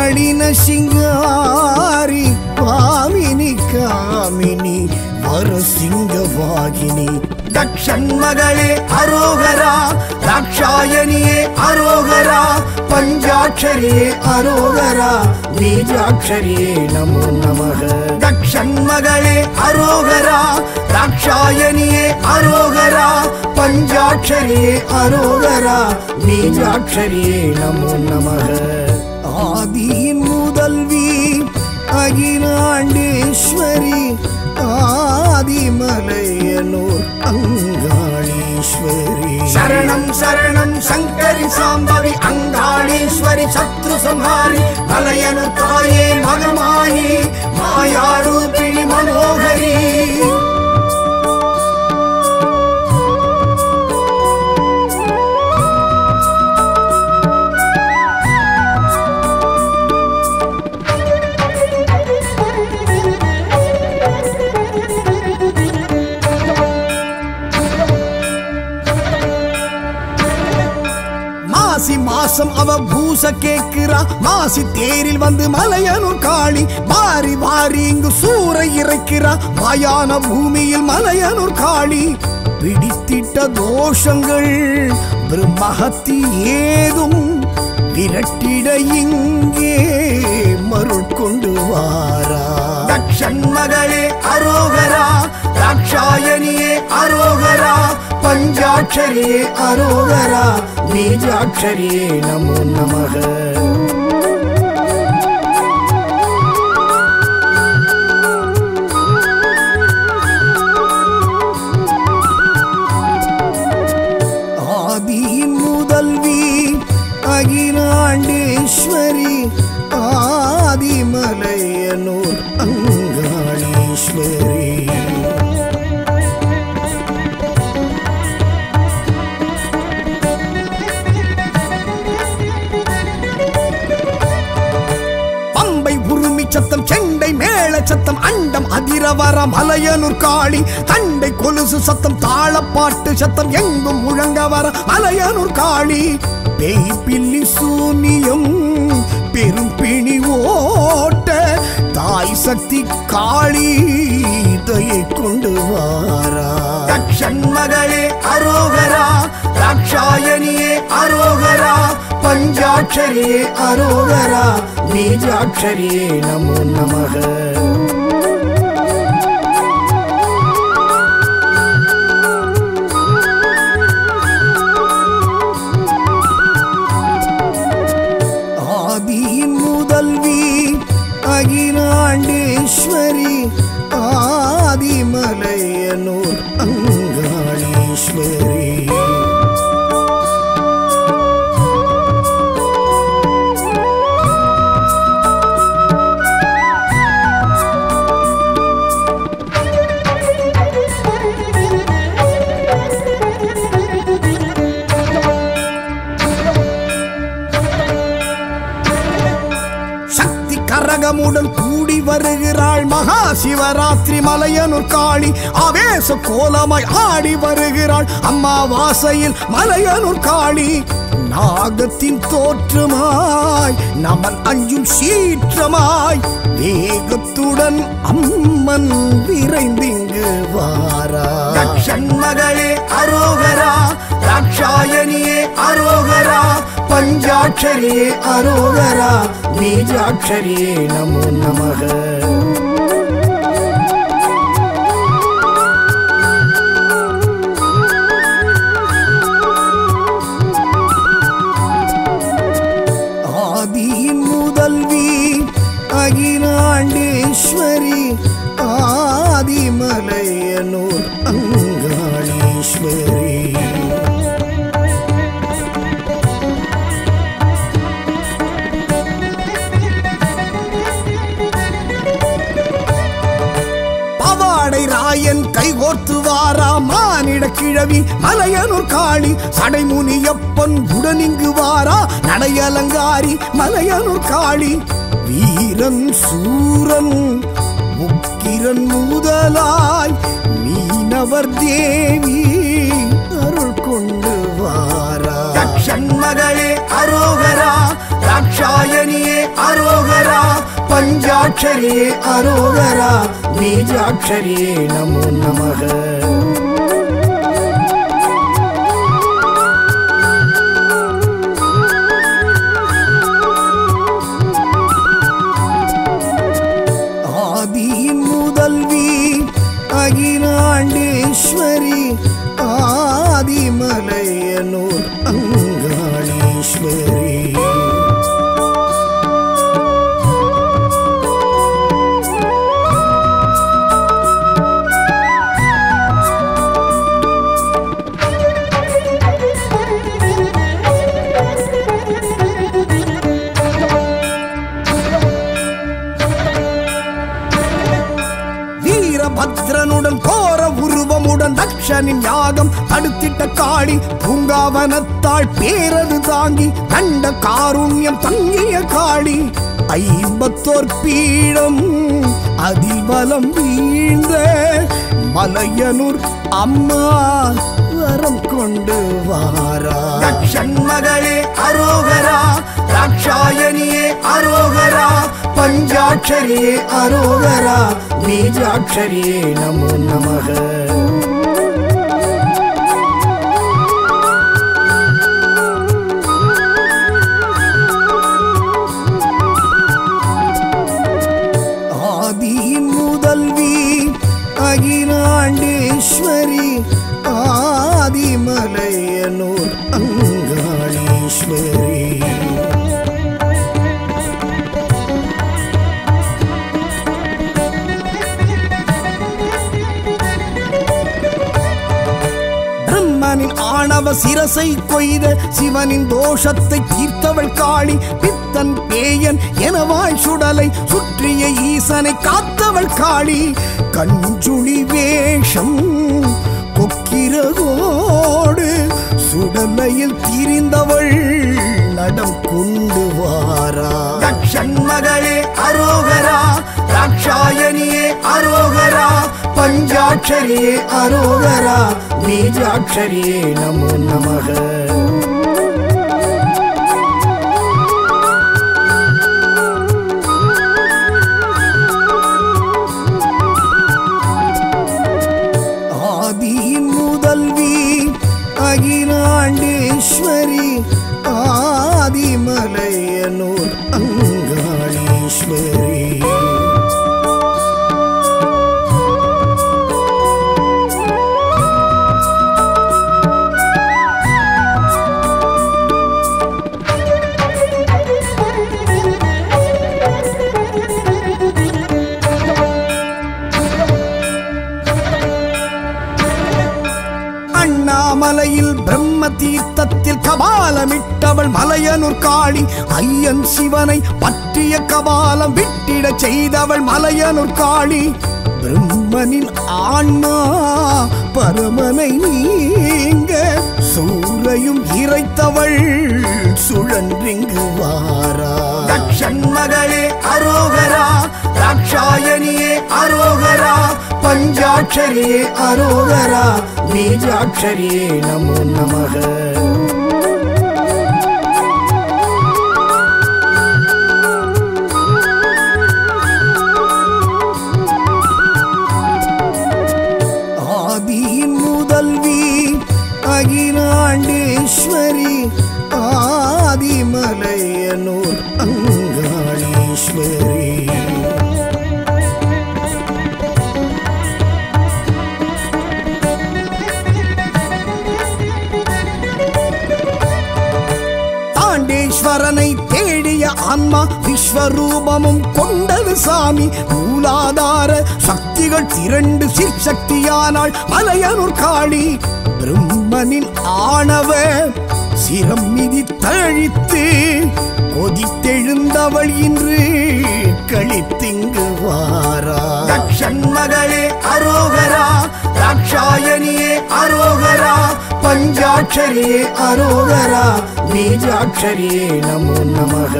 நளின சிங்காரி பாமினி காமினி வரசிங்கவாகினி தக்ஷன் மகளே அரோகரா ராட்சாயணியே அரோகரா பஞ்சாட்சரியே அரோகரா பீஜாட்சரியே நமோ நமக தக்ஷன் மகளே அரோகரா ராட்சாயணியே அரோகரா பஞ்சாட்சரியே அரோகரா பீஜாட்சரியே நமோ நமக ஆதியின் முதல்வி அகிலாண்டேஸ்வரி ஆதிமலையனூர் அங்காளீஸ்வரி சரணம் சரணம் சங்கரி சாம்பவி அங்காளீஸ்வரி சத்ரு சம்ஹாரி மலையனு தாயே மகமாயி மாயாரூபிணி மனோகரி மாசி மாசம் அவ பூச கேக்குறா மாசி தேரில் வந்து மலையனூர் காளி வாரி வாரி இங்கு சூறை இறைக்கிறா மாயான பூமியில் மலையனூர் காளி பிடித்திட்ட தோஷங்கள் பிரம்மஹத்தி ஏதும் விரட்டிட இங்கே மருள் கொண்டு வாரா தக்ஷன் மகளே அரோகரா ராட்சாயணியே அரோகரா பஞ்சாட்சரியே அரோகரா பீஜாட்சரியே நமோ நமக ஆதியின் முதல்வி அகிலாண்டேஸ்வரி ஆதிமலையனூர் அங்காளீஸ்வரி பம்பை உருமி சத்தம் செண்டை மேள சத்தம் அண்டம் அதிரவர மலையனூர் காளி தண்டை கொலுசு சத்தம் தாளப்பாட்டு சத்தம் எங்கும் முழங்க வர மலையனூர் காளி பேய் பில்லி சூனியம் பெரும் பிணி ஓட்ட தாய் சக்தி காளி தயை கொண்டு வாரா தக்ஷன் மகளே அரோகரா ராட்சாயணியே அரோகரா பஞ்சாட்சரியே அரோகரா பீஜாட்சரியே நமோ நமக ஆதியின் முதல்வி அகிலாண்டேஸ்வரி ஆதிமலையனூர் அங்காளீஸ்வரி சக்தி கரகமுடன் கூடி வருகிறாள் மகா சிவராத்திரி மலையனூர் காளி ஆவேச கோலமாய் ஆடி வருகிறாள் அம்மாவாசையில் மலையனூர் காளி நாகத்தின் தோற்றமாய் நமன் அஞ்சும் சீற்றமாய் வேகத்துடன் அம்மன் விரைந்திங்கு வாரா தக்ஷன் மகளே அரோகரா ராட்சாயணியே அரோகரா பஞ்சாட்சரியே அரோகரா பீஜாட்சரியே நமோ நமக ஆதியின் முதல்வி அகிலாண்டேஸ்வரி ஆதிமலையனூர் அங்காளீஸ்வரி பவாடை ராயன் கைகோர்த்து வாரா மானிட கிழவி மலையனூர் காளி சடைமுனியப்பன் உடனிங்கு வாரா நடையலங்காரி மலையனூர் காளி வீரன் சூரன் உக்கிரன் முதலாய் மீனவர் தேவி அருள் கொண்டு வாரா தக்ஷன் மகளே அரோகரா தாட்சாயணியே அரோகரா பஞ்சாட்சரியே அரோகரா பீஜாட்சரியே நமோ நமக ஆதியின் முதல்வி அகிலாண்டேஸ்வரி ஆதிமலையனூர் அங்காளீஸ்வரி வீரபத்ரனுடன் கோர உருவமுடன் தக்ஷனின் யாகம் தடுத்திட்ட காளி பூங்காவனத்தாள் பேரது தாங்கி கண்ட காருண்யம் தங்கிய காளி ஐம்பத்தோர் பீடம் அதிபலம் வீழ்ந்த மலையனூர் அம்மா வரம் கொண்டு வாரா தக்ஷன் மகளே அரோகரா ராட்சாயணியே அரோகரா பஞ்சாட்சரியே அரோகரா பீஜாட்சரியே நமோ நமக ஆதியின் முதல்வி அகிலாண்டேஸ்வரி ஆதிமலையனூர் அங்காளீஸ்வரி பிரம்மனின் ஆணவ சிரசை கொய்த சிவனின் தோஷத்தை தீர்த்தவள் காளி பித்தன் பேயன் எனவாய் சுடலை சுற்றிய ஈசனை காத்தவள் காளி கஞ்சுளி வேஷம் கொக்கிரகோடு சுடலையில் திரிந்தவள் நடம் கொண்டு வாரா தக்ஷன் மகளே அரோகரா ராட்சாயணியே அரோகரா பஞ்சாட்சரியே அரோகரா பீஜாட்சரியே நமோ நமக ஆதியின் முதல்வி அகிலாண்டேஸ்வரி ஆதிமலையனூர் அங்காளீஸ்வரி அண்ணாமலையில் பிரம்ம தீர்த்தத்தில் கபாலமிட்டவள் மலையனூர் காளி ஐயன் சிவனை பற்றிய கபாலம் விட்டிடச் செய்தவள் மலையனூர் காளி பிரம்மனின் ஆன்மா பரமனை நீங்க சூரையும் இறைத்தவள் சுழன்றிங்கு வாரா தக்ஷன் மகளே அரோகரா ராட்சாயணியே அரோகரா பஞ்சாட்சரியே அரோகரா பீஜாட்சரியே நமோ நமக ஆதியின் முதல்வி அகிலாண்டேஸ்வரி ஆதிமலையனூர் அங்காளீஸ்வரி தாண்டேஸ்வரனை தேடிய ஆன்மா விஸ்வரூபமும் கொண்டது சாமி மூலாதார சக்திகள் திரண்டு சிற்சக்தியானாள் மலையனூர் காளி பிரம்மனின் ஆணவ சிரம் மிதி தழித்து கொதித்தெழுந்தவள் இன்று கழித்திங்கு வாரா தக்ஷன் மகளே அரோகரா ராட்சாயணியே அரோகரா பஞ்சாட்சரியே அரோகரா பீஜாட்சரியே நமோ நமக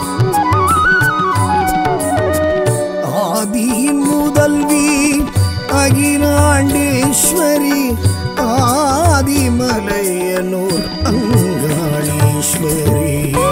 ஆதியின் முதல்வி அகிலாண்டேஸ்வரி ஆதிமலையனூர் அங்காளீஸ்வரி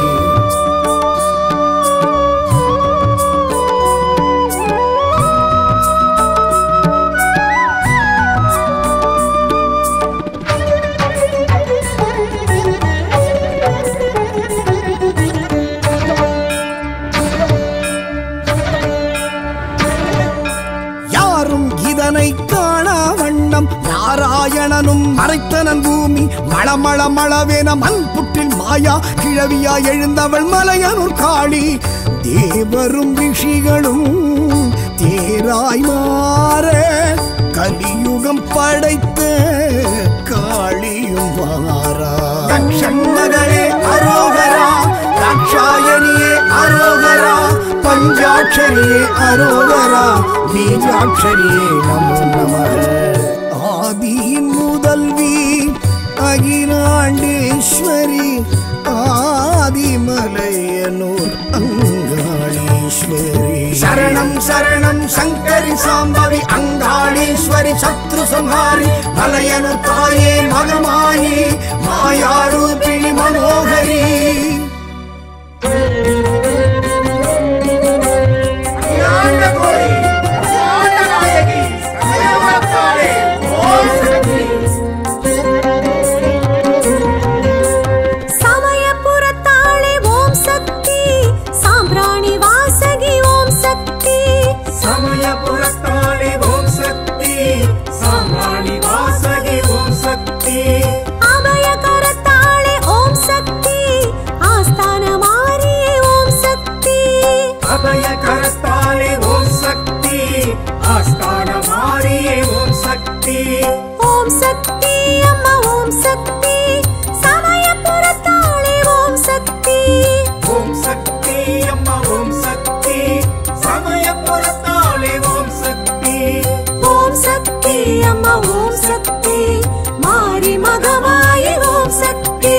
யாரும் இதனை காணா வண்ணம் நாராயணனும் மறைத்தனன் பூமி மளமள மளவென மண் புற்றில் மாயா கிழவியா எழுந்தவள் மலையனூர் காளி தேவரும் ரிஷிகளும் தேராய் மாற கலியுகம் படைத்த காளியும் வாரா மகளே அரோகரா தாட்சாயணியே அரோகரா பஞ்சாட்சரியே அரோகரா பீஜாட்சரியே நமோ நமக ஆதியின் முதல்வி அகிலாண்டேஸ்வரி ஆதிமலையனூர் அங்காளீஸ்வரி சரணம் சரணம் சங்கரி சாம்பவி அங்காளீஸ்வரி சத்ரு சம்ஹாரி மலையனு தாயே மகமாயி மாயாரூபிணி மனோகரி சமயபுரத்தாளே ஓம் சக்தி சாம்பிராணி வாசகி ஓம் சக்தி ಸಮಯಪುರತ್ತಾಳೆ ಓಂ ಶಕ್ತಿ ಸಾಮ್ರಾಣಿ ವಾಸಗಿ ಓಂ ಶಕ್ತಿ அபயகரத்தாளே ஓம் சக்தி ஆஸ்தான மாரியே ஓம் சக்தி ಅಭಯ ಕರತಾಳೆ ಓಂ ಶಕ್ತಿ ಆಸ್ಥಾನ ಮಾರಿಯೇ ಓಂ ಶಕ್ತಿ ஓம் சக்தி அம்மா ஓம் சக்தி சமயபுரத்தாளே ஓம் சக்தி ಓಂ ಶಕ್ತಿ ಅಮ್ಮ ಓಂ ಶಕ್ತಿ ಸಮಯಪುರತ್ತಾಳೆ ಓಂ ಶಕ್ತಿ ஓம் சக்தி அம்மா ஓம் சக்தி மாரி மகமாயி ஓம் சக்தி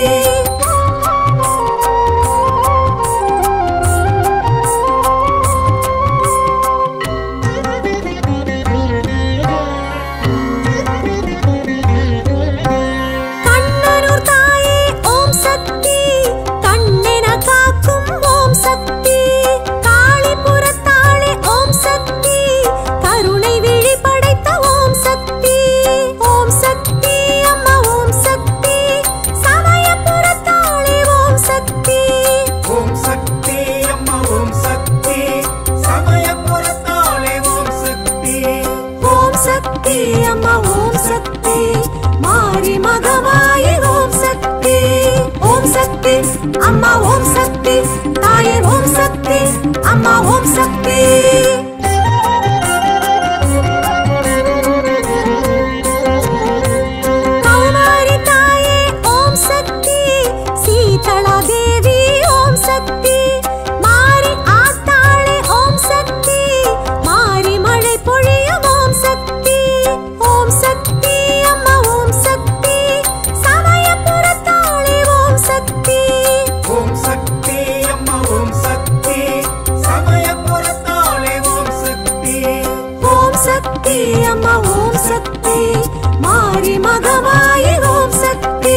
கண்ணனூர் தாயே ஓம் சக்தி கண்ணென காக்கும் ஓம் சக்தி காளிபுரத்தாளே ஓம் சக்தி கருணை விழி படைத்த ஓம் சக்தி ஓம் சக்தி அம்மா ஓம் சக்தி சமயபுரத்தாளே ஓம் சக்தி ಓಂ ಶಕ್ತಿ ಅಮ್ಮ ಓಂ ಶಕ್ತಿ ಸಮಯಪುರತ್ತಾಳೆ ಓಂ ಶಕ್ತಿ ஓம் சக்தி அம்மா ஓம் சக்தி மாரி மகமாயி ஓம் சக்தி ஓம் சக்தி அம்மா ஓம் சக்தி தாயே ஓம் சக்தி அம்மா ஓம் சக்தி கௌமாரி தாயே ஓம் சக்தி சீதளா தேவி ஓம் சக்தி மாரி ஆத்தாளே ஓம் சக்தி மாரி மழை பொழியும் ஓம் சக்தி ஓம் சக்தி அம்மா ஓம் சக்தி சமயபுரத்தாளே ஓம் சக்தி ಓಂ ಶಕ್ತಿ ಅಮ್ಮ ಓಂ ಶಕ್ತಿ ಸಮಯಪುರತ್ತಾಳೆ ಓಂ ಶಕ್ತಿ ஓம் சக்தி அம்மா ஓம் சக்தி மாரி மகமாயி ஓம் சக்தி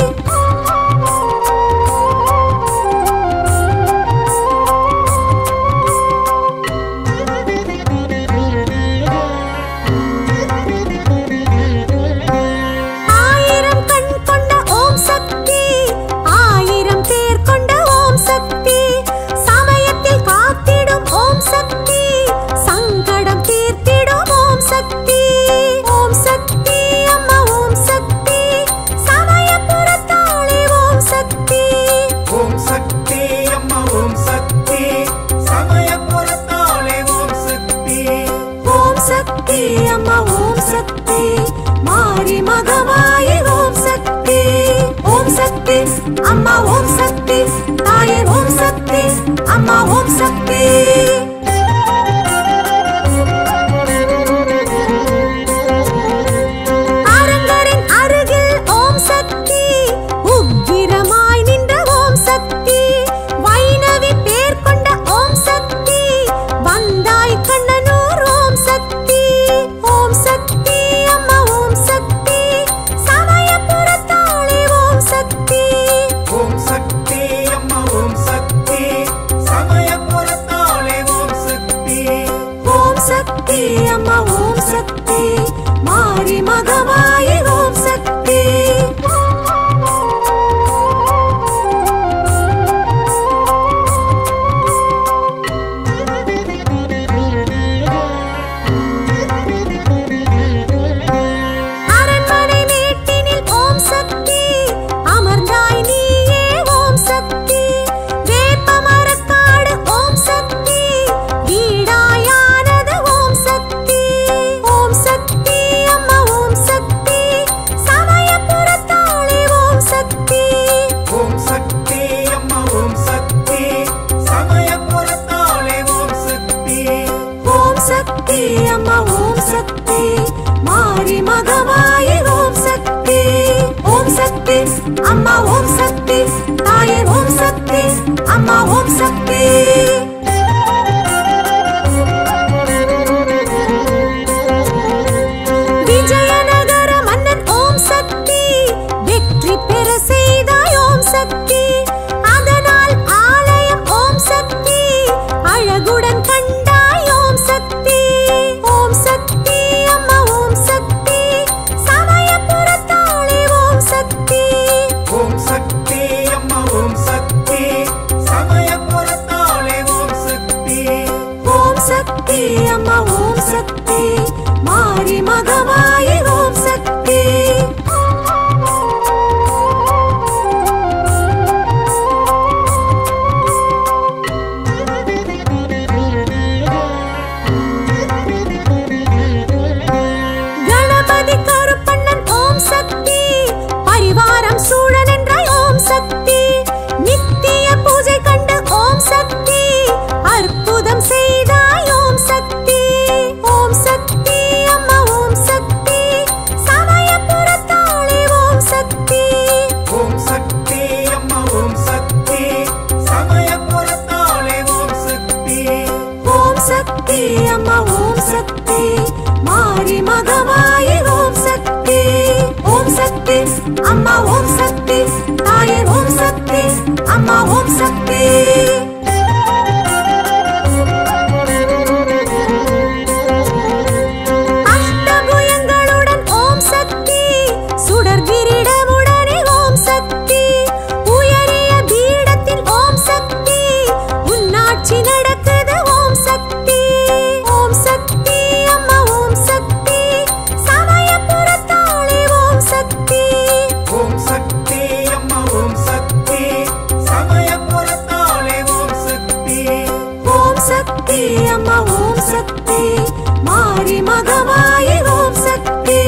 ஆயிரம் கண் கொண்ட ஓம் சக்தி ஆயிரம் பேர் கொண்ட ஓம் சக்தி சமயத்தில் காத்திடும் ஓம் சக்தி சங்கடம் தீர்த்திடும் ஓம் சக்தி ஓம் சக்தி அம்மா ஓம் சக்தி சமயபுரத்தாளே ஓம் சக்தி ಓಂ ಶಕ್ತಿ ಅಮ್ಮ ಓಂ ಶಕ್ತಿ ಸಮಯಪುರತ್ತಾಳೆ ಓಂ ಶಕ್ತಿ ஓம் சக்தி அம்மா ஓம் சக்தி மாரி மகமாயி ஓம் சக்தி ஓம் சக்தி அம்மா ஓம் சக்தி தாயே ஓம் சக்தி அம்மா ஓம் சக்தி அரங்கரின் அருகில் ஓம் சக்தி உக்கிரமாய் நின்ற ஓம் சக்தி வைணவி பேர் கொண்ட ஓம் சக்தி வந்தாய் கண்ணனூர் ஓம் சக்தி ஓம் சக்தி அம்மா ஓம் சக்தி மாரி மகமாயி ஓம் சக்தி அரண்மனை மேட்டினில் ஓம் சக்தி அமர்ந்தாய் நீயே ஓம் சக்தி வேப்பமரக்காடு ஓம் சக்தி வீடாயானது ஓம் சக்தி ஓம் சக்தி அம்மா ஓம் சக்தி சமயபுரத்தாளே ஓம் சக்தி ஓம் சக்தி அம்மா ஓம் சக்தி சமயபுரத்தாளே ஓம் சக்தி ஓம் சக்தி அம்மா ஓம் சக்தி மாரி மகமாயி ஓம் சக்தி ஓம் சக்தி அம்மா ஓம் சக்தி தாயே ஓம் சக்தி அம்மா ஓம் சக்தி விஜயநகர மன்னன் ஓம் சக்தி வெற்றி பெற செய்தாய் ஓம் சக்தி அதனால் ஆலயம் ஓம் சக்தி அழகுடன் கண்டாய் ஓம் சக்தி ஓம் சக்தி அம்மா ஓம் சக்தி சமயபுரத்தாளே ஓம் சக்தி ஓம் சக்தி அம்மா ஓம் சக்தி சமயபுரத்தாளே ஓம் சக்தி ஓம் சக்தி அம்மா ஓம் சக்தி மாரி மகமாயி ஓம் சக்தி கணபதி கருப்பண்ணன் ஓம் சக்தி பரிவாரம் சூழன் என்றாய் ஓம் சக்தி நித்திய பூஜை கண்டு ஓம் சக்தி அற்புதம் செய்தாய் ஓம் சக்தி ஓம் சக்தி அம்மா ஓம் சக்தி சமயபுரத்தாளே ஓம் சக்தி ஓம் சக்தி அம்மா ஓம் சக்தி சமயபுரத்தாளே ஓம் சக்தி ஓம் சக்தி அம்மா ஓம் சக்தி மாரி மகமாயி ஓம் சக்தி ஓம் சக்தி அம்மா ஓம் சக்தி தாயே ஓம் சக்தி அம்மா ஓம் சக்தி அஷ்டபுயங்களுடன் ஓம் சக்தி சுடர் கிரீடமுடனே ஓம் சக்தி உயரிய பீடத்தில் ஓம் சக்தி உன்னாட்சி நடக்குது ஓம் சக்தி ஓம் சக்தி அம்மா ஓம் சக்தி சமயபுரத்தாளே ஓம் சக்தி ஓம் சக்தி அம்மா ஓம் சக்தி சமயபுரத்தாளே ஓம் சக்தி ஓம் சக்தி அம்மா ஓம் சக்தி மாரி மகமாயி ஓம் சக்தி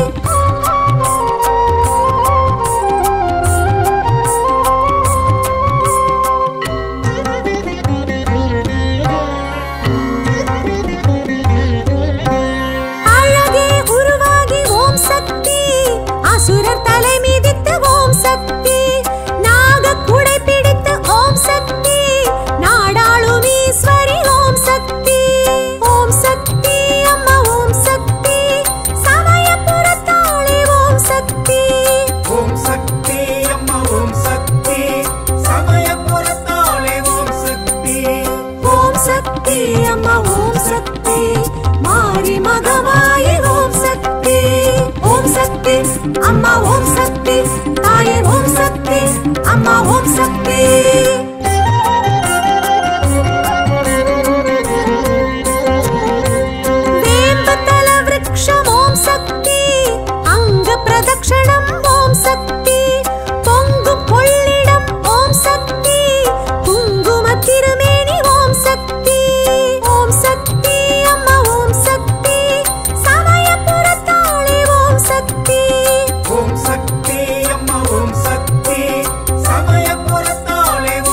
அழகே உருவாகி ஓம் சக்தி அசுரர் தலை மிதித்து ஓம் சக்தி நாக குடை பிடித்து ஓம் சக்தி நாடாளும் ஈஸ்வரி ஓம் சக்தி ஓம் சக்தி அம்மா ஓம் சக்தி சமயபுரத்தாளே ஓம் சக்தி ஓம் சக்தி அம்மா ஓம் சக்தி சமயபுரத்தாளே ஓம் சக்தி ஓம் சக்தி அம்மா ஓம் சக்தி மாரி மகமாயி ஓம் சக்தி ஓம் சக்தி அம்மா ஓம் சக்தி தாயே ஓம் சக்தி அம்மா ஓம் சக்தி வேம்பத்தல விருக்ஷம் ஓம் சக்தி அங்க பிரதக்ஷணம் ஓம் சக்தி பொங்கும் கொள்ளிடம் ஓம் சக்தி குங்கும திருமேனி ஓம் சக்தி ஓம் சக்தி அம்மா ஓம் சக்தி சமயபுரத்தாளே ஓம் சக்தி ஓம் சக்தி அம்மா ஓம் சக்தி சமயபுரத்தாளே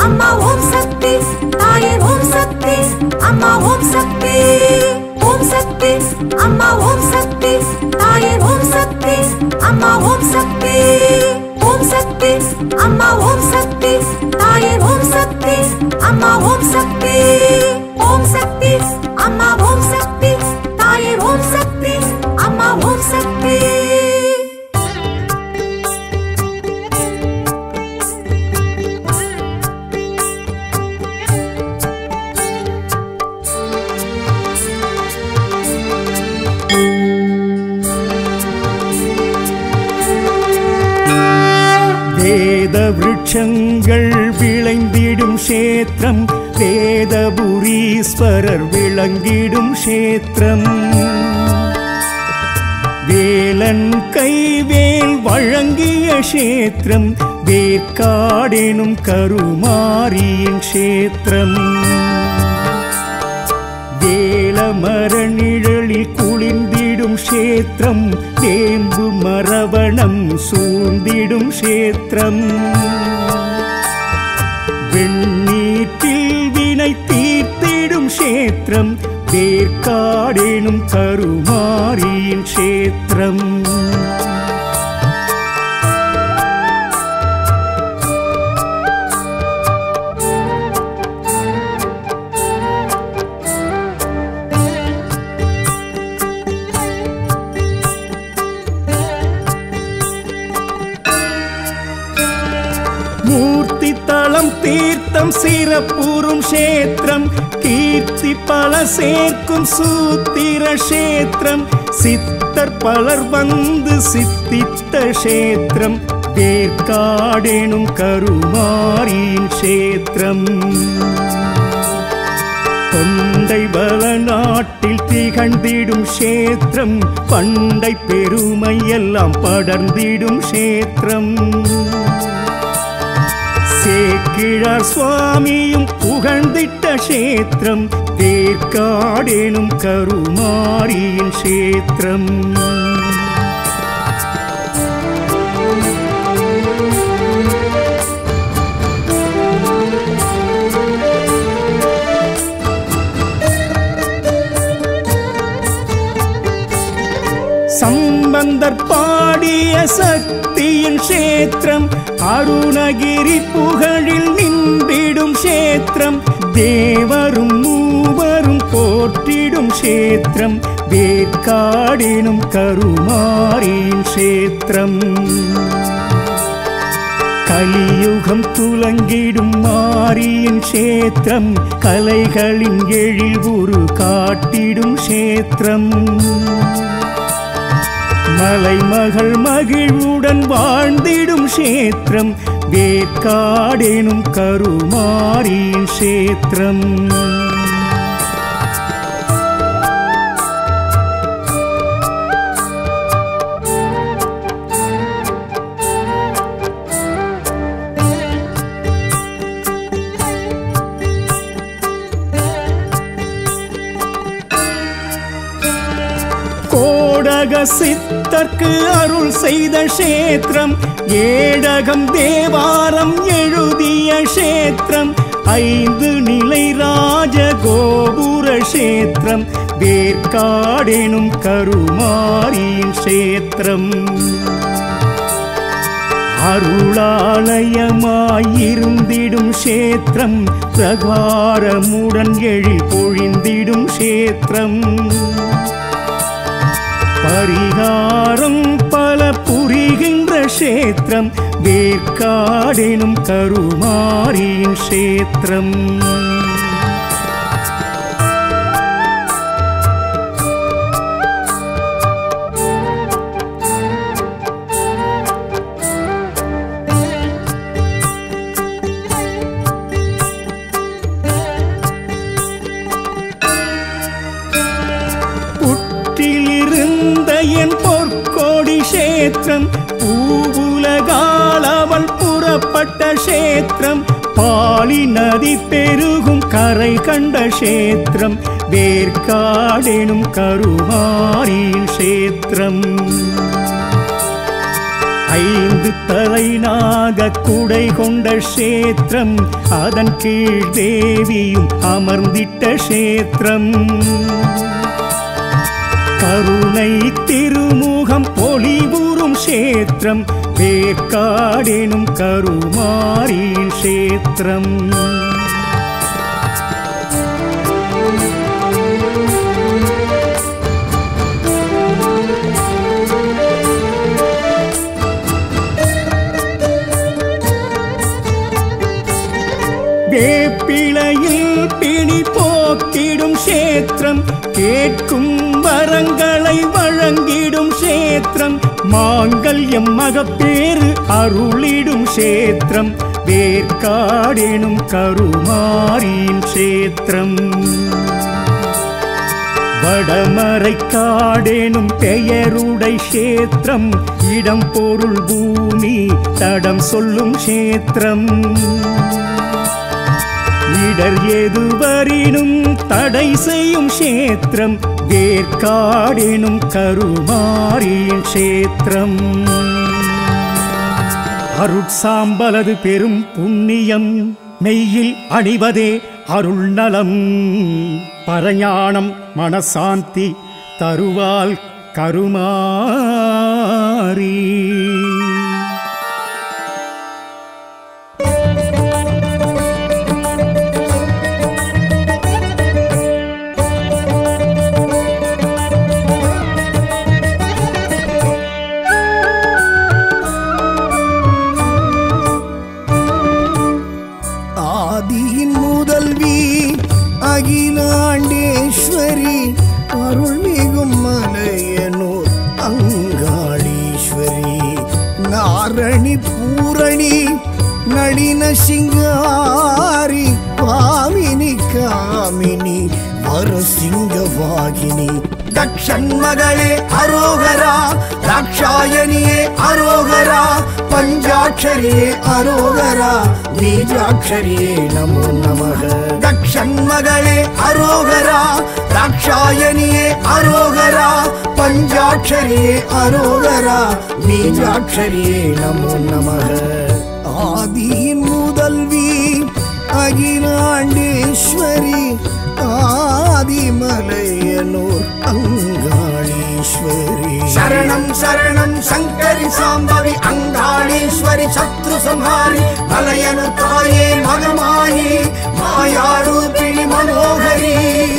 அம்மா ஓம் சக்தி தாயே ஓம் சக்தி அம்மா ஓம் சக்தி ஓம் சக்தி அம்மா ஓம் சக்தி தாயே ஓம் சக்தி அம்மா ஓம் சக்தி ஓம் சக்தி அம்மா ஓம் சக்தி தாயே ஓம் சக்தி அம்மா ஓம் சக்தி ஓம் சக்தி அம்மா ஓம் சக்தி தாயே ஓம் சக்தி அம்மா ஓம் சக்தி வேத விருட்சங்கள் விளைந்திடும் க்ஷேத்திரம் வேதபுரீஸ்வரர் விளங்கிடும் க்ஷேத்திரம் வேலன் கைவேல் வழங்கிய க்ஷேத்திரம் வேற்காடெனும் கருமாரியின் க்ஷேத்திரம் வேலமர நிழலில் குளிர்ந்திடும் க்ஷேத்திரம் வேம்பு மரவணம் சூழ்ந்திடும் க்ஷேத்திரம் வெண்ணீற்றில் வினை தீர்த்திடும் க்ஷேத்திரம் வேர்க்காடெனும் கருமாரியின் க்ஷேத்திரம் மூர்த்தி தளம் தீர்த்தம் சிறப்புறும் க்ஷேத்திரம் கீர்த்தி பல சேர்க்கும் சூத்திர க்ஷேத்திரம் சித்தர் பலர் வந்து சித்தித்த க்ஷேத்திரம் வேர்க்காடெனும் கருமாரியின் க்ஷேத்திரம் தொண்டை பல நாட்டில் திகழ்ந்திடும் க்ஷேத்திரம் பண்டை பெருமை எல்லாம் படர்ந்திடும் க்ஷேத்திரம் சேக்கிழார் சுவாமியும் புகழ்ந்திட்ட க்ஷேத்திரம் தேர்க்காடெனும் கருமாரியின் க்ஷேத்திரம் சம்பந்தர் பாடிய சக்தியின் க்ஷேத்திரம் அருணகிரி புகழில் நின்றிடும் க்ஷேத்திரம் தேவரும் மூவரும் போற்றிடும் க்ஷேத்திரம் வேர்க்காடெனும் கருமாரியின் க்ஷேத்திரம் கலியுகம் துலங்கிடும் மாரியின் க்ஷேத்திரம் கலைகளின் எழில் உரு காட்டிடும் க்ஷேத்திரம் மலைமகள் மகிழ்வுடன் வாழ்ந்திடும் க்ஷேத்திரம் வேற்காடெனும் கருமாரியின் க்ஷேத்திரம் கோடக சித்தர்க்கு அருள் செய்த க்ஷேத்திரம் ஏடகம் தேவாரம் எழுதிய க்ஷேத்திரம் ஐந்து நிலை ராஜ கோபுர க்ஷேத்திரம் வேர்க்காடெனும் கருமாரியின் க்ஷேத்திரம் அருளாலயமாயிருந்திடும் க்ஷேத்திரம் பிரகாரமுடன் எழில் பொழிந்திடும் க்ஷேத்திரம் பரிகாரம் பல புரிகின்ற க்ஷேத்திரம் வேர்க்காடெனும் கருமாரியின் க்ஷேத்திரம் புற்றிலிருந்த என் பொற்கோடி க்ஷேத்திரம் பூவுலகால் அவள் புறப்பட்ட க்ஷேத்திரம் பாலி நதி பெருகும் கரை கண்ட க்ஷேத்திரம் வேர்க்காடெனும் கருமாரியின் க்ஷேத்திரம் ஐந்து தலைநாக குடை கொண்ட க்ஷேத்திரம் அதன் கீழ் தேவியும் அமர்ந்திட்ட க்ஷேத்திரம் கருணை திருமுகம் பொலிவுறும் க்ஷேத்திரம் வேக்காடெனும் கருமாரியின் க்ஷேத்திரம் வேப்பிளையில் பிணி போக்கிடும் க்ஷேத்திரம் கேட்கும் வரங்களை வழங்கிடும் க்ஷேத்திரம் மாங்கல்யம் மகப்பேறு அருளிடும் க்ஷேத்திரம் வேர்க்காடெனும் கருமாரியின் க்ஷேத்திரம் வடமறை காடேனும் பெயருடை க்ஷேத்திரம் இடம் பொருள் பூமி தடம் சொல்லும் க்ஷேத்திரம் இடர் எதுவரினும் தடை செய்யும் க்ஷேத்திரம் வேர்க்காடெனும் கருமாரியின் க்ஷேத்திரம் அருட்சாம்பலது பெரும் புண்ணியம் மெய்யில் அணிவதே அருள் நலம் பரஞானம் மனசாந்தி தருவால் கருமாரி ஆதியின் முதல்வி அகிலாண்டேஸ்வரி அருள்மிகும் மலையனூர் அங்காளீஸ்வரி நாரணி பூரணி நளின சிங்காரி பாமினி காமினி வரசிங்கவாகினி தக்ஷன் மகளே அரோகரா தாட்சாயணியே அரோகரா பஞ்சாட்சரியே அரோகரா பீஜாட்சரியே நமோ நமக தக்ஷன் மகளே அரோகரா தாட்சாயணியே அரோகரா பஞ்சாட்சரியே அரோகரா பீஜாட்சரியே நமோ நமக ஆதியின் முதல்வி அகிலாண்டேஸ்வரி ஆதிமலையனூர் அங்காளீஸ்வரி சரணம் சரணம் சங்கரி சாம்பவி அங்காளீஸ்வரி சத்ரு சம்ஹாரி மலையனு தாயே மகமாயி மாயாரூபிணி மனோகரி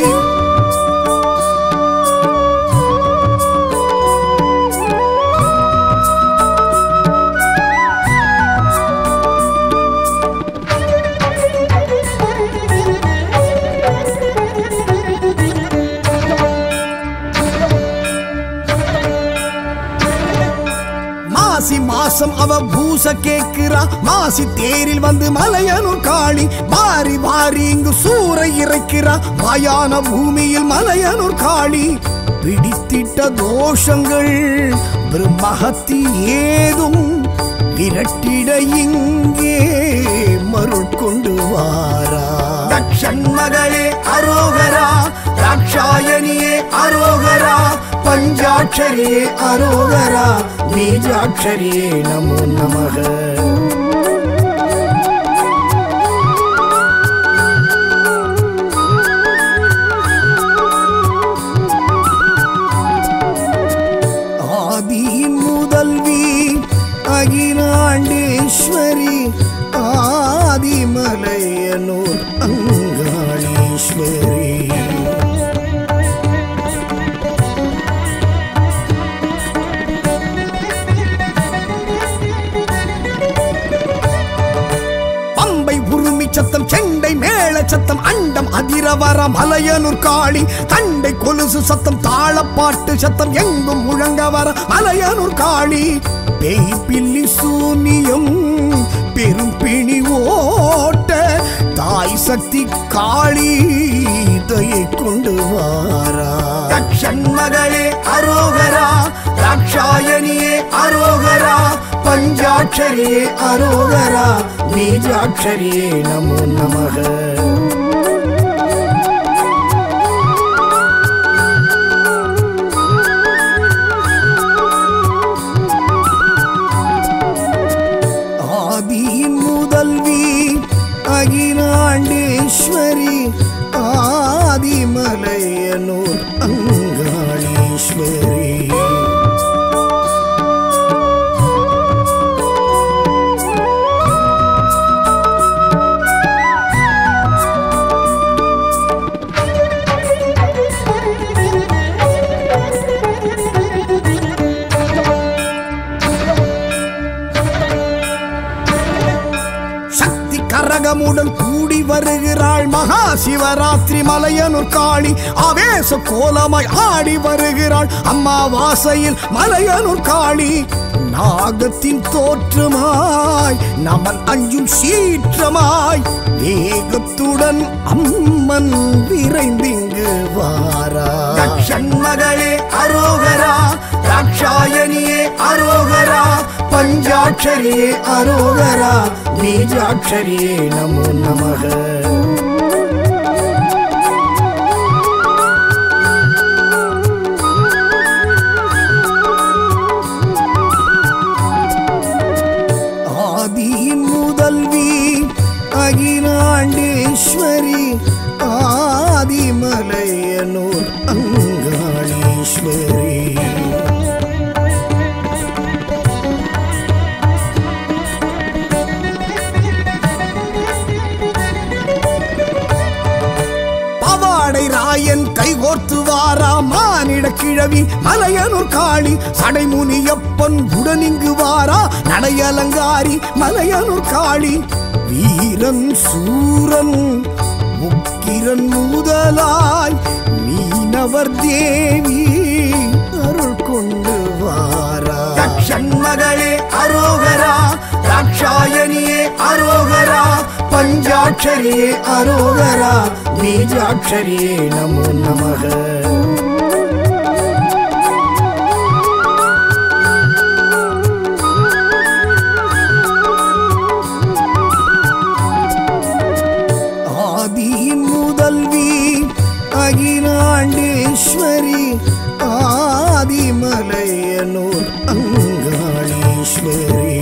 மாசி மாசம் அவ பூச கேக்குறா மாசி தேரில் வந்து மலையனூர் காளி வாரி வாரி இங்கு சூறை இறைக்கிறா மாயான பூமியில் மலையனூர் காளி பிடித்திட்ட தோஷங்கள் பிரம்மஹத்தி ஏதும் விரட்டிட இங்கே மருள் கொண்டு வாரா தக்ஷன் மகளே அரோகரா தாட்சாயணியே அரோகரா பஞ்சாட்சரியே அரோகரா பீஜாட்சரியே நமோ நமக ஆதியின் முதல்வி அகிலாண்டேஸ்வரி ஆதிமலையனூர் அங்காளீஸ்வரி பம்பை உருமி சத்தம் செண்டை மேள சத்தம் அண்டம் அதிரவர மலையனூர் காளி தண்டை கொலுசு சத்தம் தாளப்பாட்டு சத்தம் எங்கும் முழங்க வர மலையனூர் காளி பேய் பில்லி சூனியம் பெரும் பிணி ஓட்ட தாய் சக்தி காளி தயை கொண்டு வாரா தக்ஷன் மகளே அரோகரா தாட்சாயணியே அரோகரா பஞ்சாட்சரியே அரோகரா பீஜாட்சரியே நமோ நமக அகிலாண்டேஸ்வரி ஆதிமலையனூர் அங்காளீஸ்வரி சக்தி கரகமுடன் கூடி வருகிறாள் மகா சிவராத்திரி மலையனூர் காளி ஆவேச கோலமாய் ஆடி வருகிறாள் அம்மாவாசையில் மலையனூர் காளி நாகத்தின் தோற்றமாய் நமன் அஞ்சும் சீற்றமாய் வேகத்துடன் அம்மன் விரைந்திங்கு வாரா மகளே அரோகரா ராட்சாயணியே அரோகரா பஞ்சாட்சரியே அரோகரா பீஜாட்சரியே நமோ நமக ஆதியின் முதல்வி அகிலாண்டேஸ்வரி ஆதிமலையனூர் அங்காளீஸ்வரி பவாடை ராயன் கைகோர்த்து வாரா மானிட கிழவி மலையனூர் காளி சடைமுனியப்பன் உடனிங்கு வாரா நடையலங்காரி மலையனூர் காளி வீரன் சூரன் உக்கிரன் முதலாய் மீனவர் தேவி அருள் கொண்டு வாரா மகளே அரோகரா ராட்சாயணியே அரோகரா பஞ்சாட்சரியே அரோகரா பீஜாட்சரியே நமோ நமக ஆதியின் முதல்வி அகிலாண்டேஸ்வரி ஆதிமலையனூர் அங்காளீஸ்வரி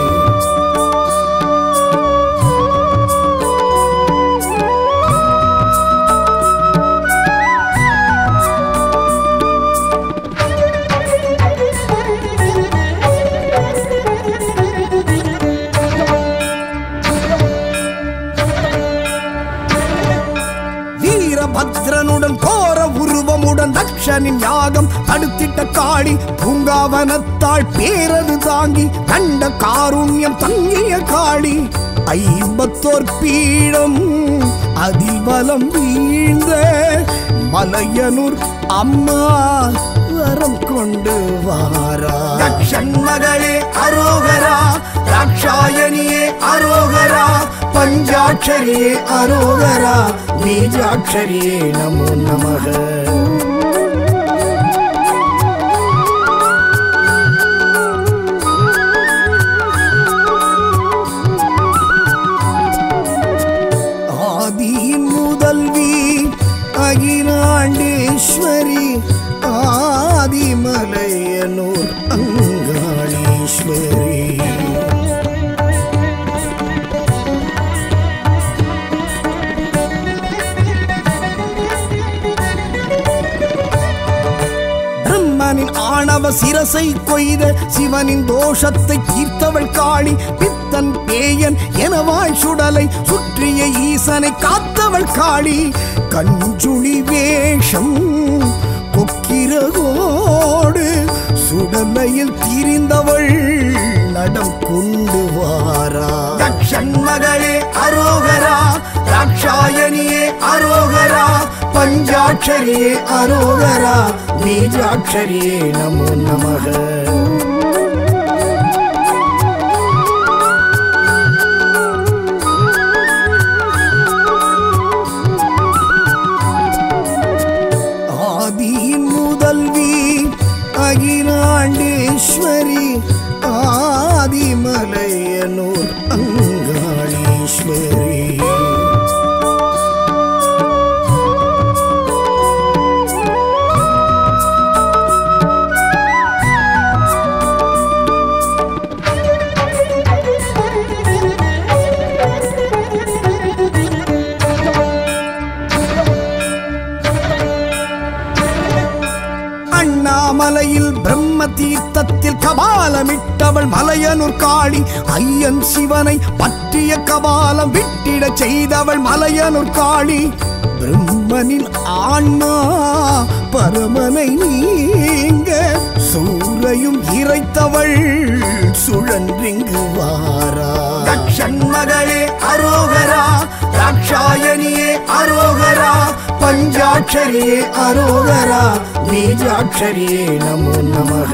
வீரபத்ரனுடன் கோர உருவமுடன் தக்ஷனின் யாகம் தடுத்திட்ட காளி பூங்காவனத்தாள் பேரது தாங்கி கண்ட காருண்யம் தங்கிய காளி ஐம்பத்தோர் பீடம் அதிபலம் வீழ்ந்த மலையனூர் அம்மா வரம் கொண்டு வாரா மகளே அரோகரா ராட்சாயணியே அரோகரா பஞ்சாட்சரியே அரோகரா பீஜாட்சரியே நமோ நமக ஆதியின் முதல்வி அகிலாண்டேஸ்வரி ஆதிமலையனூர் அங்காளீஸ்வரி பிரம்மனின் ஆணவ சிரசை கொய்த சிவனின் தோஷத்தை தீர்த்தவள் காளி பித்தன் பேயன் எனவாய் சுடலை சுற்றிய ஈசனை காத்தவள் காளி கஞ்சுளி வேஷம் கொக்கிரகோடு சுடலையில் திரிந்தவள் நடம் கொண்டு வாரா மகளே அரோகரா ராட்சாயணியே அரோகரா பஞ்சாட்சரியே அரோகரா பீஜாட்சரியே நமோ நமக ஆதியின் முதல்வி அகிலாண்டேஸ்வரி ஆதிமலையனூர் அங்காளீஸ்வரி தீர்த்தத்தில் கபாலமிட்டவள் மலையனூர் காளி ஐயன் சிவனை பற்றிய கபாலம் விட்டிடச் செய்தவள் மலையனூர் காளி பிரம்மனின் ஆன்மா பரமனை நீங்க சூரையும் இறைத்தவள் சுழன்றிங்கு வாரா தக்ஷன் மகளே அரோகரா தாட்சாயணியே அரோகரா பஞ்சாட்சரியே அரோகரா பீஜாட்சரியே நமோ நமக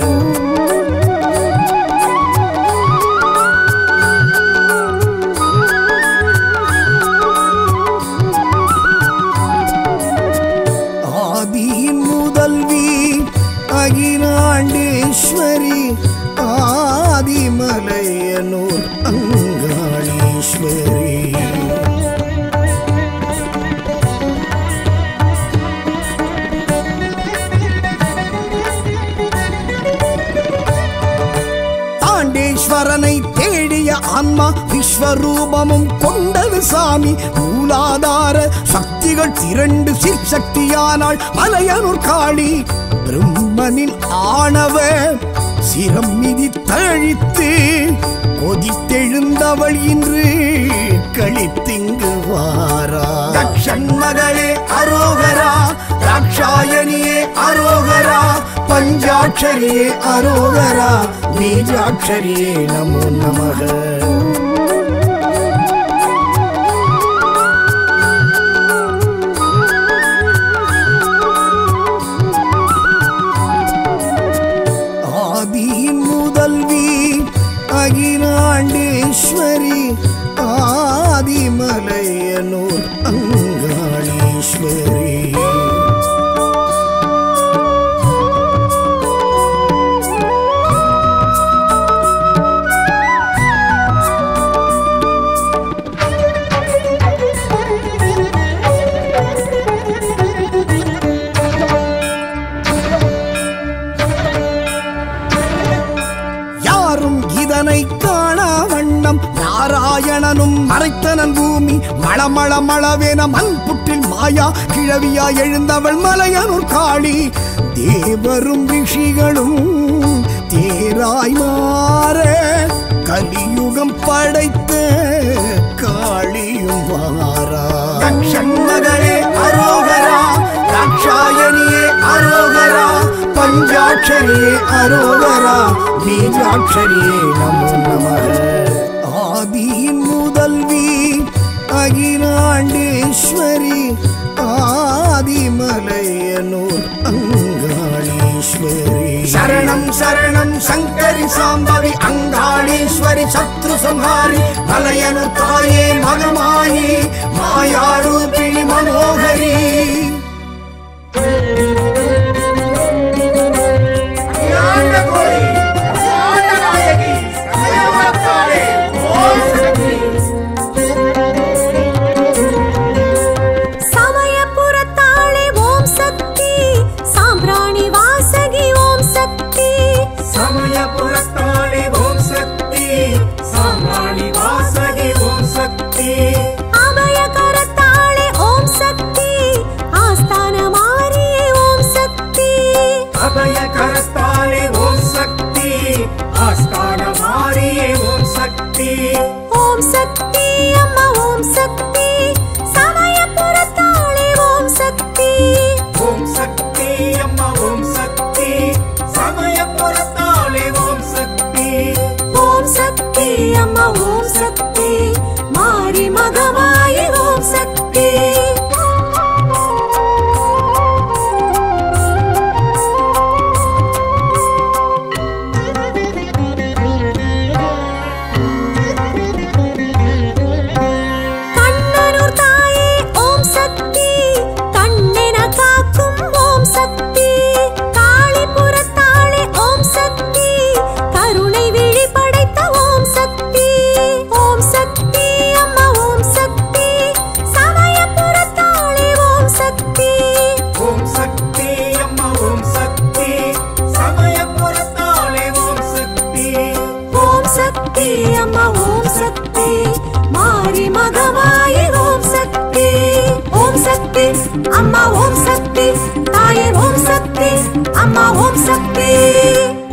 ஆதியின் முதல்வி அகிலாண்டேஸ்வரி ஆதிமலையனூர் அங்காளீஸ்வரி தாண்டேஸ்வரனை தேடிய ஆன்மா விஸ்வரூபமும் கொண்டது சாமி மூலாதார சக்திகள் திரண்டு சிற்சக்தியானாள் மலையனூர் காளி பிரம்மனின் ஆணவ சிரம் மிதி தழித்து கொதித்தெழுந்தவள் இன்று கழித்திங்கு வாரா தக்ஷன் மகளே அரோகரா தாட்சாயணியே அரோகரா பஞ்சாட்சரியே அரோகரா பீஜாட்சரியே நமோ நமக ஆதியின் முதல்வி அகிலாண்டேஸ்வரி ஆதிமலையனூர் அங்காளீஸ்வரி யாரும் இதனை காணா வண்ணம் நாராயணனும் மறைத்தனன் பூமி மளமள மளவேன மண் புற்றில் மாயா கிழவியா எழுந்தவள் மலையனூர் காளி தேவரும் ரிஷிகளும் தேராய் மாற கலியுகம் படைத்த காளியும் வாரா மகளே அரோகரா தாட்சாயணியே அரோகரா பஞ்சாட்சரியே அரோகரா பீஜாட்சரியே நமோ நமக ஆதியின் முதல்வி அகிலாண்டேஸ்வரி ஆதிமலையனூர் அங்காளீஸ்வரி சரணம் சரணம் சங்கரி சாம்பவி அங்காளீஸ்வரி சத்ரு சம்ஹாரி மலையனு தாயே மகமாயி மாயாரூபிணி மனோகரி சமயபுரத்தாளே ஓம் சக்தி சாம்பிராணி வாசகி ஓம் சக்தி ಸಮಯಪುರತ್ತಾಳೆ ಓಂ ಶಕ್ತಿ ಸಾಮ್ರಾಣಿ ವಾಸಗಿ ಓಂ ಶಕ್ತಿ அபயகரத்தாளே ஓம் சக்தி ஆஸ்தான மாரியே ஓம் சக்தி ಅಭಯ ಕರತಾಳೆ ಓಂ ಶಕ್ತಿ ಆಸ್ಥಾನ ಮಾರಿಯೇ ಓಂ ಶಕ್ತಿ ஓம் சக்தி அம்மா ஓம் சக்தி சமயபுரத்தாளே ஓம் சக்தி ಓಂ ಶಕ್ತಿ ಅಮ್ಮ ಓಂ ಶಕ್ತಿ ಸಮಯಪುರತ್ತಾಳೆ ಓಂ ಶಕ್ತಿ ஓம் சக்தி அம்மா ஓம் சக்தி மாரி மகமாயி ஓம் சக்தி கண்ணனூர் தாயே ஓம் சக்தி கண்ணென காக்கும் ஓம் சக்தி காளிபுரத்தாளே ஓம் சக்தி கருணை விழி படைத்த ஓம் சக்தி ஓம் சக்தி அம்மா ஓம் சக்தி சமயபுரத்தாளே ஓம் சக்தி ಓಂ ಶಕ್ತಿ ಅಮ್ಮ ಓಂ ಶಕ್ತಿ ಸಮಯಪುರತ್ತಾಳೆ ಓಂ ಶಕ್ತಿ ஓம் சக்தி அம்மா ஓம் சக்தி மாரி மகமாயி ஓம் சக்தி ஓம் சக்தி அம்மா ஓம் சக்தி தாயே ஓம் சக்தி அம்மா ஓம் சக்தி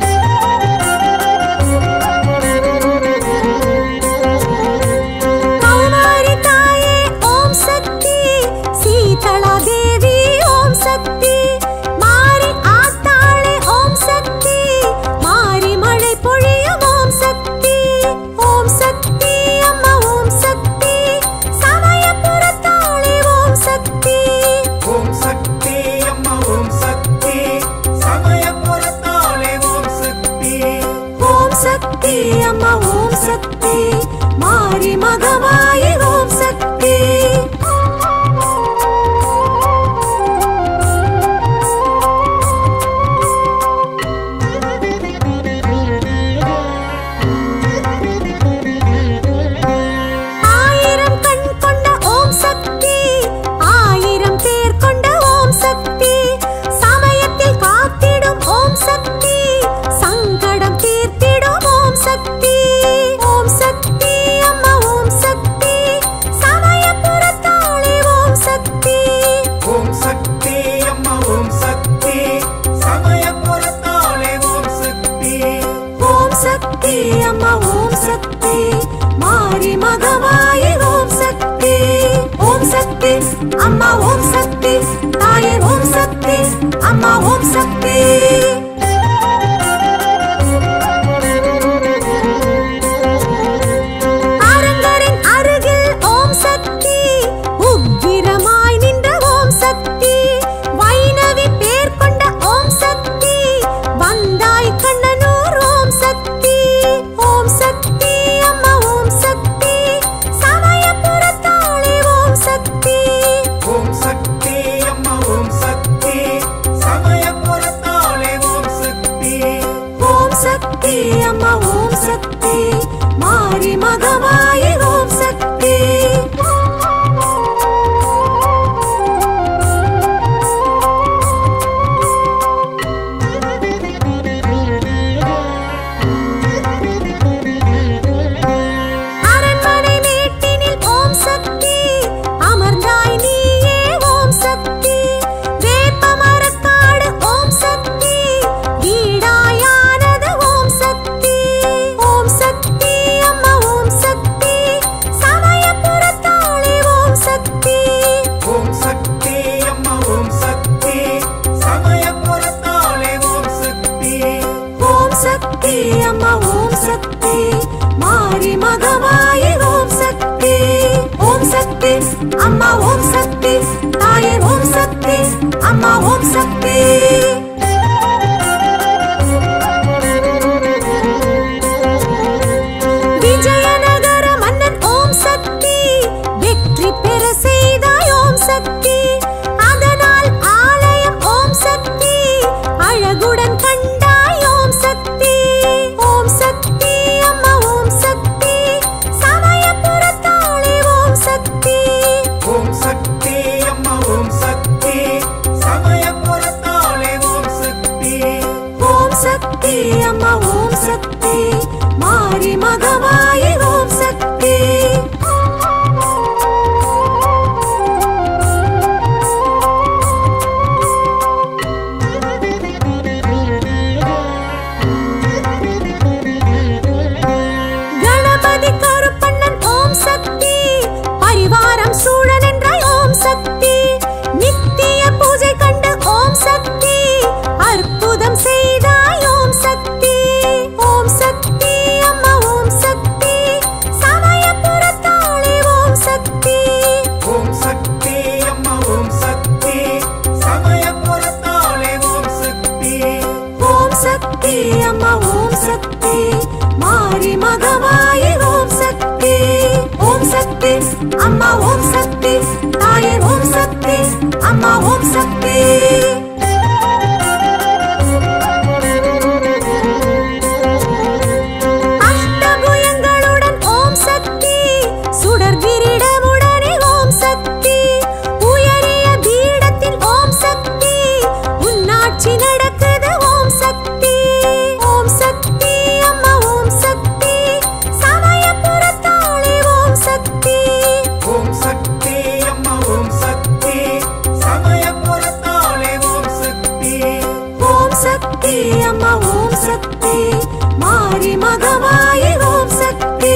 அம்மா ஓம் சக்தி அரங்கரின் அருகில் ஓம் சக்தி உக்கிரமாய் நின்ற ஓம் சக்தி வைணவி பேர் கொண்ட ஓம் சக்தி வந்தாய் கண்ணனூர் ஓம் சக்தி ஓம் சக்தி அம்மா ஓம் சக்தி சமயபுரத்தாளே ஓம் சக்தி ஓம் சக்தி அம்மா ஓம் சக்தி சமயபுரத்தாளே ஓம் சக்தி ஓம் சக்தி அம்மா ஓம் சக்தி மாரி மகமாயி ஓம் சக்தி அரண்மனை மேட்டினில் ஓம் சக்தி அமர்ந்தாய் நீயே ஓம் சக்தி வேப்பமரக்காடு ஓம் சக்தி வீடாயானது ஓம் சக்தி ஓம் சக்தி அம்மா ஓம் சக்தி சமயபுரத்தாளே ஓம் சக்தி ஓம் சக்தி அம்மா ஓம் சக்தி சமயபுரத்தாளே ஓம் சக்தி ஓம் சக்தி அம்மா ஓம் சக்தி மாரி மகமாயி ஓம் சக்தி ஓம் சக்தி அம்மா ஓம் சக்தி தாயே ஓம் சக்தி அம்மா ஓம் சக்தி விஜயநகர மன்னன் ஓம் சக்தி வெற்றி பெற செய்தாய் ஓம் சக்தி அதனால் ஆலயம் ஓம் சக்தி அழகுடன் கண்டாய் ஓம் சக்தி ஓம் சக்தி அம்மா ஓம் சக்தி சமயபுரத்தாளே ஓம் சக்தி ஓம் சக்தி அம்மா ஓம் சக்தி சமயபுரத்தாளே ஓம் சக்தி ஓம் சக்தி அம்மா ஓம் சக்தி மாரி மகமாயி ஓம் சக்தி கணபதி கருப்பண்ணன் ஓம் சக்தி பரிவாரம் சூழன் என்றாய் ஓம் சக்தி நித்திய பூஜை கண்டு ஓம் சக்தி அற்புதம் செய்தாய் ஓம் சக்தி ஓம் சக்தி அம்மா ஓம் சக்தி சமயபுரத்தாளே ஓம் சக்தி ஓம் சக்தி அம்மா ஓம் சக்தி சமயபுரத்தாளே ஓம் சக்தி ஓம் சக்தி அம்மா ஓம் சக்தி மாரி மகமாயி ஓம் சக்தி ஓம் சக்தி அம்மா ஓம் சக்தி தாயே ஓம் சக்தி அம்மா ஓம் சக்தி அஷ்டபுயங்களுடன் ஓம் சக்தி சுடர் கிரீடமுடனே ஓம் சக்தி உயரிய பீடத்தில் ஓம் சக்தி உன்னாட்சி நடக்குது ஓம் சக்தி ஓம் சக்தி அம்மா ஓம் சக்தி சமயபுரத்தாளே ஓம் சக்தி ஓம் சக்தி அம்மா ஓம் சக்தி சமயபுரத்தாளே ஓம் சக்தி ஓம் சக்தி அம்மா ஓம் சக்தி மாரி மகமாயி ஓம் சக்தி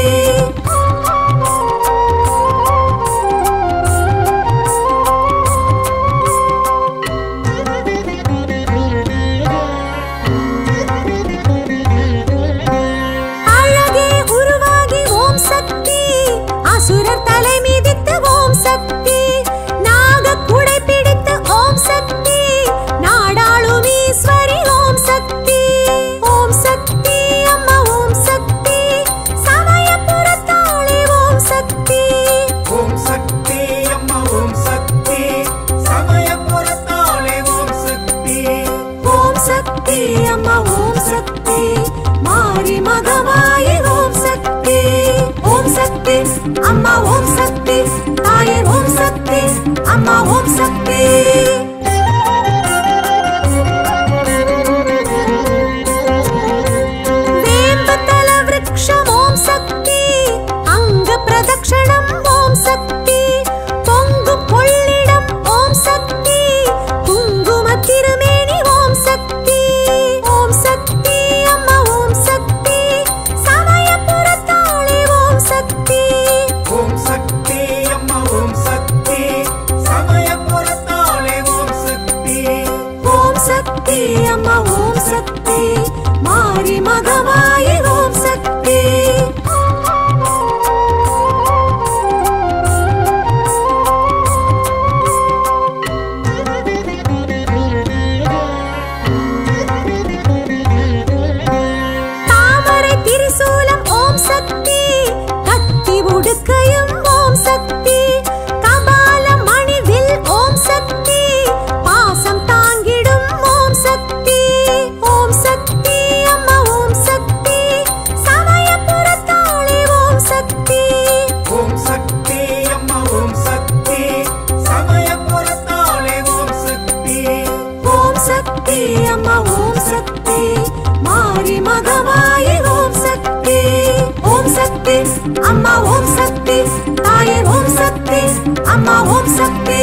அழகே உருவாகி ஓம் சக்தி அசுரர் தலை மிதித்து ஓம் சக்தி நாக குடை பிடித்து ஓம் சக்தி நாடாளும் ஈஸ்வரி ஓம் சக்தி ஓம் சக்தி அம்மா ஓம் சக்தி சமயபுரத்தாளே ஓம் சக்தி ஓம் சக்தி அம்மா ஓம் சக்தி சமயபுரத்தாளே ஓம் சக்தி ஓம் சக்தி அம்மா ஓம் சக்தி மாரி மகமாயி ஓம் சக்தி ஓம் சக்தி அம்மா ஓம் சக்தி தாயே ஓம் சக்தி அம்மா ஓம் சக்தி வேம்பத்தல விருக்ஷம் ஓம் சக்தி அங்க பிரதக்ஷணம் ஓம் சக்தி பொங்கு கொள்ளிடம் ஓம் சக்தி குங்கும திருமேனி ஓம் சக்தி ஓம் சக்தி அம்மா ஓம் சக்தி சமயபுரத்தாளே ஓம் சக்தி ஓம் சக்தி அம்மா ஓம் சக்தி சமயபுரத்தாளே ஓம் அம்மா ஓம் சக்தி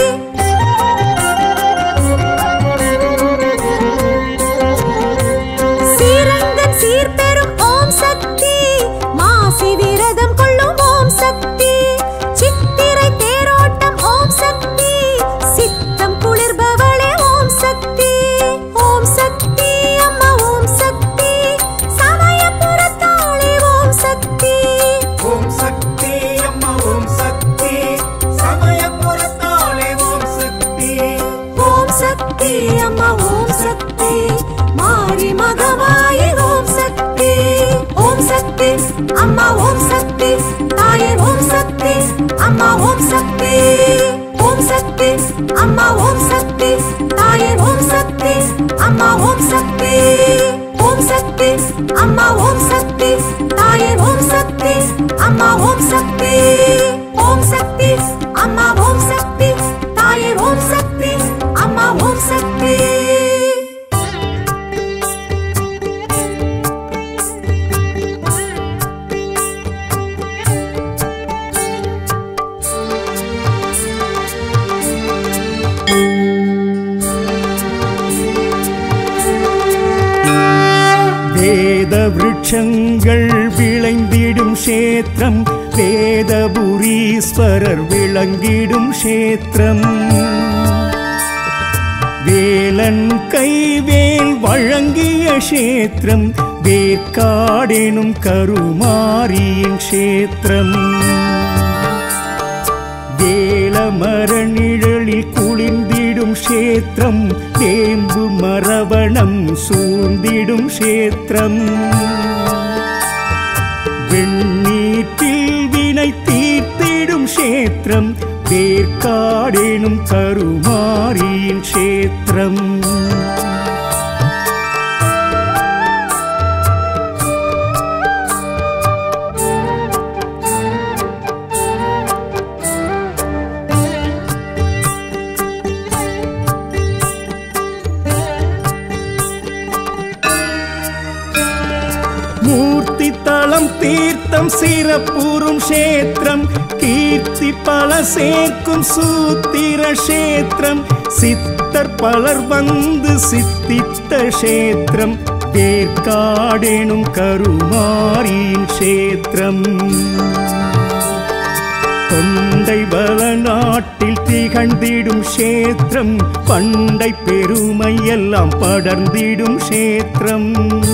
சீரங்கன் சீர்பெறும் ஓம் சக்தி மாசி விரதம் கொள்ளும் ஓம் சக்தி சித்திரை தேரோட்டம் ஓம் சக்தி சித்தம் குளிர்பவளே ஓம் சக்தி ஓம் சக்தி அம்மா ஓம் சக்தி சமயபுரத்தாளே ஓம் சக்தி ஓம் சக்தி அம்மா ஓம் சக்தி சமயபுரத்தாளே ஓம் சக்தி ஓம் சக்தி அம்மா ஓம் சக்தி மாரி மகமாயி ஓம் சக்தி ஓம் சக்தி அம்மா ஓம் சக்தி தாயே ஓம் சக்தி அம்மா ஓம் சக்தி ஓம் சக்தி அம்மா ஓம் சக்தி தாயே ஓம் சக்தி அம்மா ஓம் சக்தி ஓம் சக்தி அம்மா ஓம் சக்தி தாயே ஓம் சக்தி அம்மா ஓம் சக்தி ஓம் சக்தி அம்மா ஓம் சக்தி தாயே ஓம் சக்தி அம்மா ஓம் சக்தி வேத விருட்சங்கள் விளைந்திடும் க்ஷேத்திரம் வேதபுரீஸ்வரர் விளங்கிடும் க்ஷேத்திரம் வேலன் கைவேல் வழங்கிய க்ஷேத்திரம் வேற்காடெனும் கருமாரியின் க்ஷேத்திரம் வேலமர நிழலில் குளிர்ந்திடும் க்ஷேத்திரம் வேம்பு மரவணம் சூழ்ந்திடும் க்ஷேத்திரம் வெண்ணீற்றில் வினை தீர்த்திடும் க்ஷேத்திரம் வேர்க்காடெனும் கருமாரியின் க்ஷேத்திரம் மூர்த்தி தளம் தீர்த்தம் சிறப்புறும் க்ஷேத்திரம் கீர்த்தி பல சேர்க்கும் சூத்திர க்ஷேத்திரம் சித்தர் பலர் வந்து சித்தித்த க்ஷேத்திரம் வேர்க்காடெனும் கருமாரியின் க்ஷேத்திரம் தொண்டை வள நாட்டில் திகழ்ந்திடும் க்ஷேத்திரம் பண்டை பெருமை எல்லாம் படர்ந்திடும் க்ஷேத்திரம்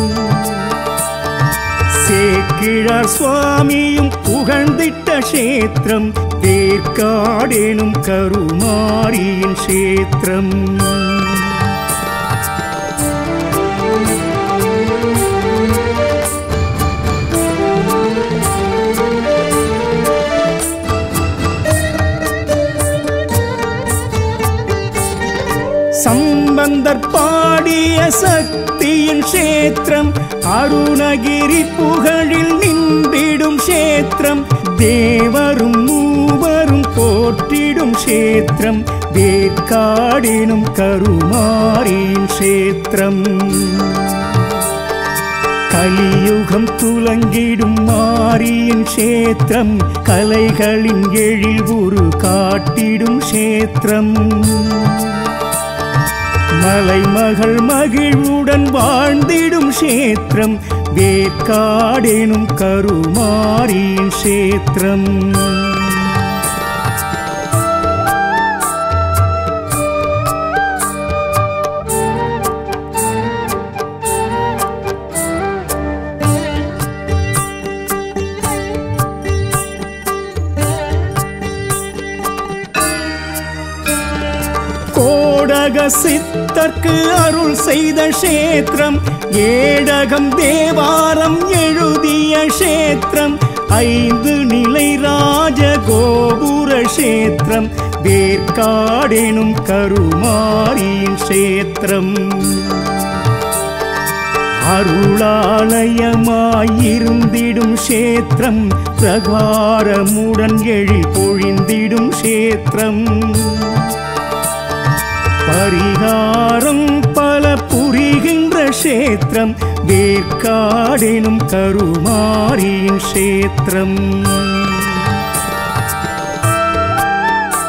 சேக்கிழார் சுவாமியும் புகழ்ந்திட்ட க்ஷேத்திரம் வேர்க்காடெனும் கருமாரியின் க்ஷேத்திரம் சம்பந்தர் பாடிய சக்தியின் க்ஷேத்திரம் அருணகிரி புகழில் நின்றிடும் க்ஷேத்திரம் தேவரும் மூவரும் போற்றிடும் க்ஷேத்திரம் வேற்காடெனும் கருமாரியின் க்ஷேத்திரம் கலியுகம் துலங்கிடும் மாரியின் க்ஷேத்திரம் கலைகளின் எழில் உரு காட்டிடும் க்ஷேத்திரம் மலைமகள் மகிழ்வுடன் வாழ்ந்திடும் க்ஷேத்திரம் வேற்காடெனும் கருமாரியின் க்ஷேத்திரம் கோடக சித்தர்க்கு அருள் செய்த க்ஷேத்திரம் ஏடகம் தேவாரம் எழுதிய க்ஷேத்திரம் ஐந்து நிலை ராஜ கோபுர க்ஷேத்திரம் வேர்க்காடெனும் கருமாரியின் க்ஷேத்திரம் அருளாலயமாயிருந்திடும் க்ஷேத்திரம் பிரகாரமுடன் எழில் பொழிந்திடும் க்ஷேத்திரம் பரிகாரம் பல புரிகின்ற க்ஷேத்திரம் வேர்க்காடெனும் கருமாரியின் க்ஷேத்திரம்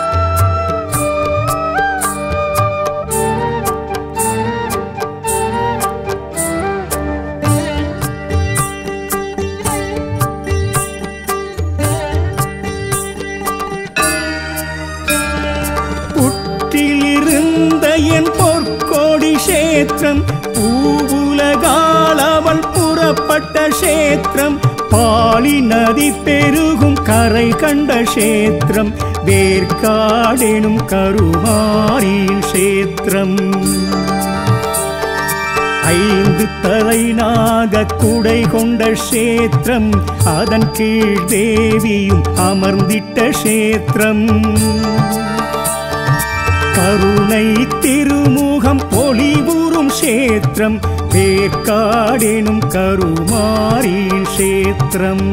க்ஷேத்திரம் பூவுலகால் அவள் புறப்பட்ட க்ஷேத்திரம் பாலி நதி பெருகும் கரை கண்ட க்ஷேத்திரம் வேர்க்காடெனும் கருமாரியின் க்ஷேத்திரம் ஐந்து தலை நாக குடை கொண்ட க்ஷேத்திரம் அதன் கீழ் தேவியும் அமர்ந்திட்ட க்ஷேத்திரம் கருணை திருமுகம் பொலிவுறும் க்ஷேத்திரம் வேக்காடெனும் கருமாரியின் க்ஷேத்திரம்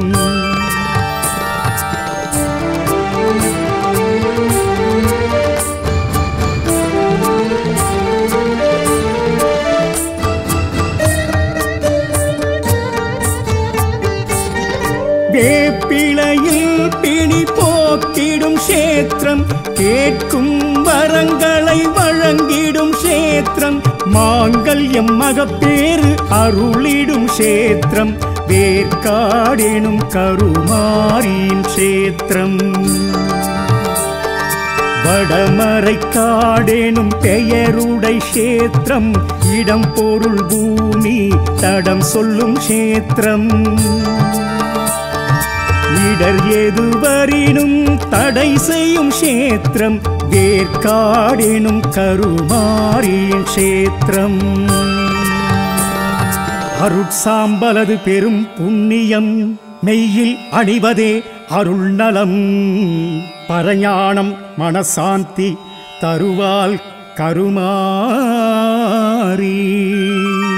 வேப்பிளையில் பிணி போக்கிடும் க்ஷேத்திரம் கேட்கும் வரங்களை வழங்கிடும் க்ஷேத்திரம் மாங்கல்யம் மகப்பேறு அருளிடும் க்ஷேத்திரம் வேர்க்காடெனும் கருமாரியின் க்ஷேத்திரம் வடமறை காடேனும் பெயருடை க்ஷேத்திரம் இடம் பொருள் பூமி தடம் சொல்லும் க்ஷேத்திரம் இடர் எதுவரினும் தடை செய்யும் க்ஷேத்திரம் வேர்க்காடெனும் கருமாரியின் க்ஷேத்திரம் அருட்சாம்பலது பெரும் புண்ணியம் மெய்யில் அணிவதே அருள் நலம் பரஞானம் மனசாந்தி தருவால் கருமாரி